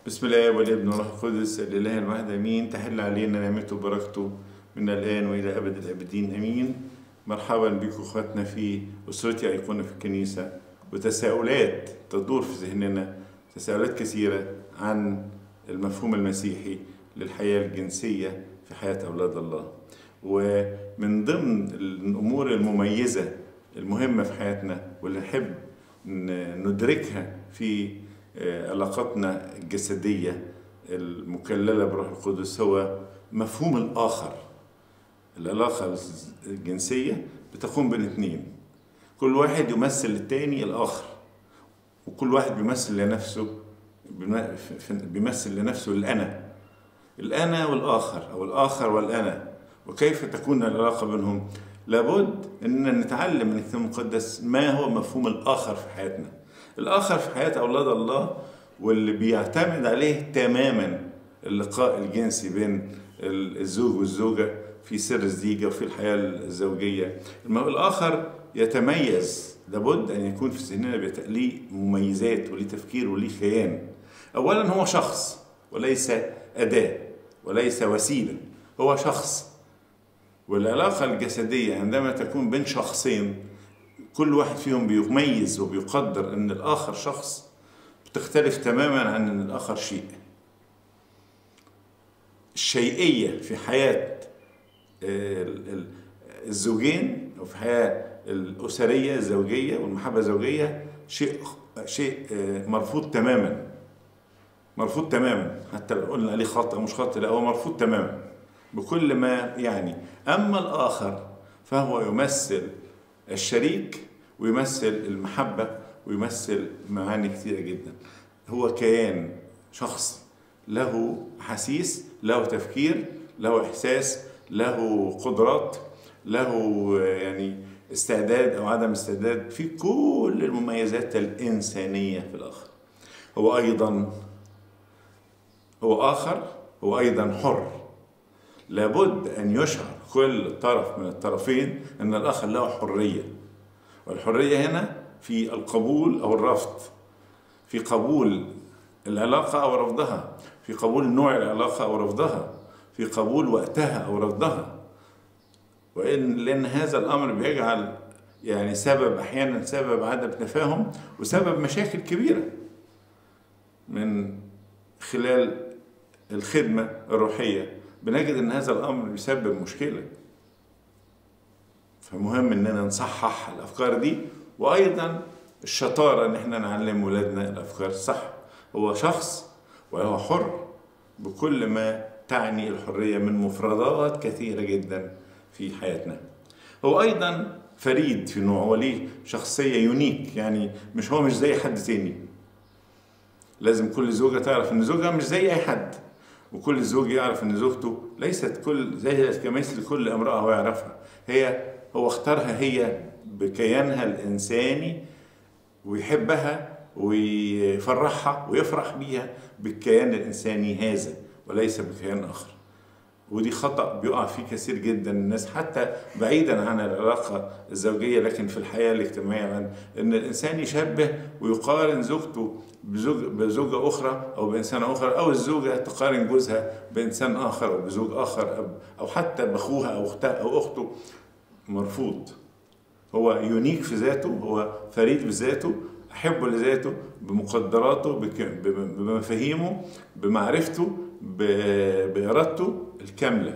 بسم الله والابن والروح القدس الاله الواحد امين تحل علينا نعمته وبركته من الان والى ابد الابدين امين مرحبا بكم اخواتنا في اسرتي ايقونه في الكنيسه وتساؤلات تدور في ذهننا تساؤلات كثيره عن المفهوم المسيحي للحياه الجنسيه في حياه اولاد الله ومن ضمن الامور المميزه المهمه في حياتنا واللي نحب ندركها في علاقتنا الجسدية المكللة بروح القدس هو مفهوم الآخر العلاقة الجنسية بتقوم بين اثنين كل واحد يمثل التاني الآخر وكل واحد بيمثل لنفسه بيمثل لنفسه الأنا الأنا والآخر أو الآخر والأنا وكيف تكون العلاقة بينهم لابد أننا نتعلم من الكتاب المقدس ما هو مفهوم الآخر في حياتنا الآخر في حياة أولاد الله واللي بيعتمد عليه تماما اللقاء الجنسي بين الزوج والزوجة في سر الزيجة وفي الحياة الزوجية الآخر يتميز لابد أن يكون في ذهننا ليه مميزات وليه تفكير وليه كيان أولا هو شخص وليس أداة وليس وسيلة هو شخص والعلاقة الجسدية عندما تكون بين شخصين كل واحد فيهم بيميز وبيقدر ان الاخر شخص بتختلف تماما عن ان الاخر شيء الشيئيه في حياه الزوجين او في الحياه الاسريه الزوجيه والمحبه الزوجيه شيء شيء مرفوض تماما مرفوض تماما حتى لو قلنا عليه خطا مش خطا لا هو مرفوض تماما بكل ما يعني اما الاخر فهو يمثل الشريك ويمثل المحبة ويمثل معاني كثيرة جدا هو كيان شخص له حسيس له تفكير له إحساس له قدرات له يعني استعداد أو عدم استعداد في كل المميزات الإنسانية في الآخر هو أيضا هو آخر هو أيضا حر لابد أن يشعر كل طرف من الطرفين أن الآخر له حرية والحرية هنا في القبول أو الرفض في قبول العلاقة أو رفضها في قبول نوع العلاقة أو رفضها في قبول وقتها أو رفضها وإن لأن هذا الأمر بيجعل يعني سبب أحيانا سبب عدم تفاهم وسبب مشاكل كبيرة من خلال الخدمة الروحية بنجد ان هذا الامر بيسبب مشكله فمهم اننا نصحح الافكار دي وايضا الشطاره ان احنا نعلم ولادنا الافكار الصح هو شخص وهو حر بكل ما تعني الحريه من مفردات كثيره جدا في حياتنا هو ايضا فريد في نوعه وليه شخصيه يونيك يعني مش هو مش زي حد تاني لازم كل زوجه تعرف ان زوجها مش زي اي حد وكل زوج يعرف ان زوجته ليست كل زي كمثل كل امراه هو يعرفها هي هو اختارها هي بكيانها الانساني ويحبها ويفرحها ويفرح بيها بالكيان الانساني هذا وليس بكيان اخر ودي خطا بيقع فيه كثير جدا الناس حتى بعيدا عن العلاقه الزوجيه لكن في الحياه الاجتماعيه ان الانسان يشبه ويقارن زوجته بزوج بزوجه اخرى او بانسانه اخرى او الزوجه تقارن جوزها بانسان اخر او بزوج اخر او حتى باخوها او اختها او اخته مرفوض هو يونيك في ذاته هو فريد بذاته احبه لذاته بمقدراته بمفاهيمه بمعرفته بارادته الكامله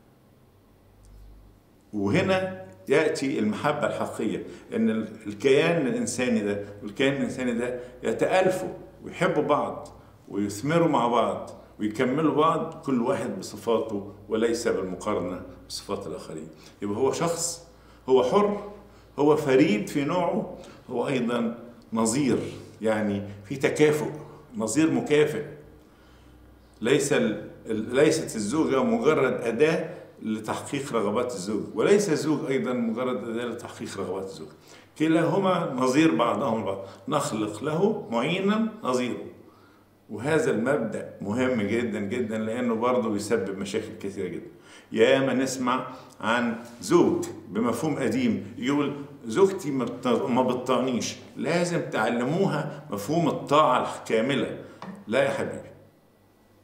وهنا ياتي المحبه الحقيقيه ان الكيان الانساني ده والكيان الانساني ده يتالفوا ويحبوا بعض ويثمروا مع بعض ويكملوا بعض كل واحد بصفاته وليس بالمقارنه بصفات الاخرين يبقى هو شخص هو حر هو فريد في نوعه هو ايضا نظير يعني في تكافؤ نظير مكافئ ليس ليست الزوجه مجرد اداه لتحقيق رغبات الزوج وليس الزوج ايضا مجرد اداه لتحقيق رغبات الزوج كلاهما نظير بعضهم البعض نخلق له معينا نظيره وهذا المبدا مهم جدا جدا لانه برضه بيسبب مشاكل كثيره جدا ياما نسمع عن زوج بمفهوم قديم يقول زوجتي ما بتطعنيش لازم تعلموها مفهوم الطاعه الكامله لا يا حبيبي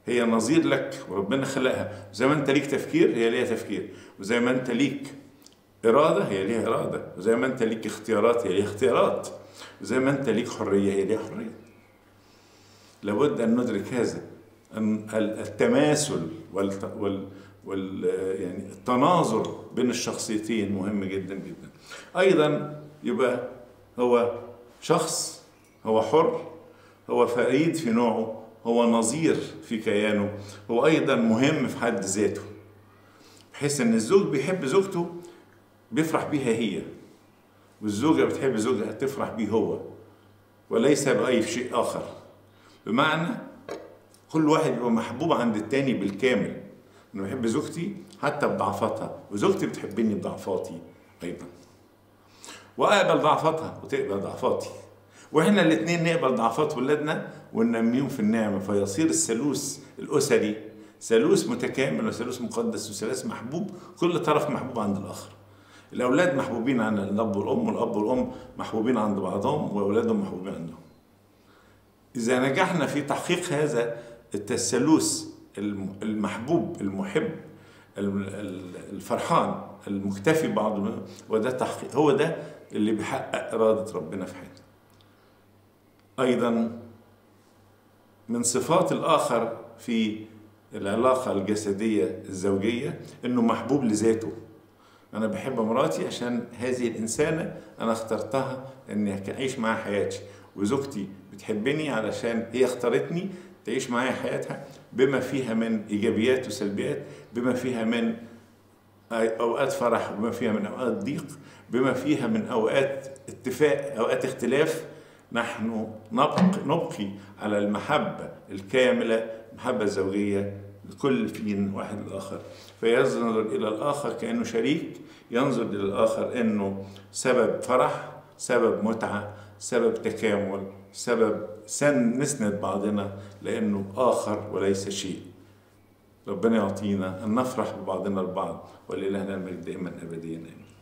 هي نظير لك وربنا خلقها زي ما انت ليك تفكير هي ليها تفكير وزي ما انت ليك إرادة هي ليها إرادة وزي ما انت ليك اختيارات هي ليها اختيارات وزي ما انت ليك حرية هي ليها حرية لابد أن ندرك هذا أن التماثل وال, وال... وال... يعني التناظر بين الشخصيتين مهم جدا جدا أيضا يبقى هو شخص هو حر هو فريد في نوعه هو نظير في كيانه هو أيضا مهم في حد ذاته بحيث أن الزوج بيحب زوجته بيفرح بيها هي والزوجة بتحب زوجها تفرح بيه هو وليس بأي شيء آخر بمعنى كل واحد يبقى محبوب عند التاني بالكامل أنا بحب زوجتي حتى بضعفاتها وزوجتي بتحبني بضعفاتي أيضا وأقبل ضعفاتها وتقبل ضعفاتي واحنا الاثنين نقبل ضعفات ولادنا وننميهم في النعمه فيصير الثالوث الاسري ثالوث متكامل وثالوث مقدس وثالوث محبوب كل طرف محبوب عند الاخر الاولاد محبوبين عند الاب والام والاب والام محبوبين عند بعضهم واولادهم محبوبين عندهم اذا نجحنا في تحقيق هذا الثالوث المحبوب المحب الفرحان المكتفي بعضه وده تحقيق هو ده اللي بيحقق اراده ربنا في حياتنا ايضا من صفات الاخر في العلاقه الجسديه الزوجيه انه محبوب لذاته انا بحب مراتي عشان هذه الانسانه انا اخترتها اني اعيش معاها حياتي وزوجتي بتحبني علشان هي اختارتني تعيش معايا حياتها بما فيها من ايجابيات وسلبيات بما فيها من اوقات فرح بما فيها من اوقات ضيق بما فيها من اوقات اتفاق اوقات اختلاف نحن نبقي, نبقي على المحبة الكاملة المحبة الزوجية لكل فين واحد الآخر فينظر إلى الآخر كأنه شريك ينظر إلى الآخر أنه سبب فرح سبب متعة سبب تكامل سبب سن نسند بعضنا لأنه آخر وليس شيء ربنا يعطينا أن نفرح ببعضنا البعض ولإلهنا المجد دائما أبديا آمين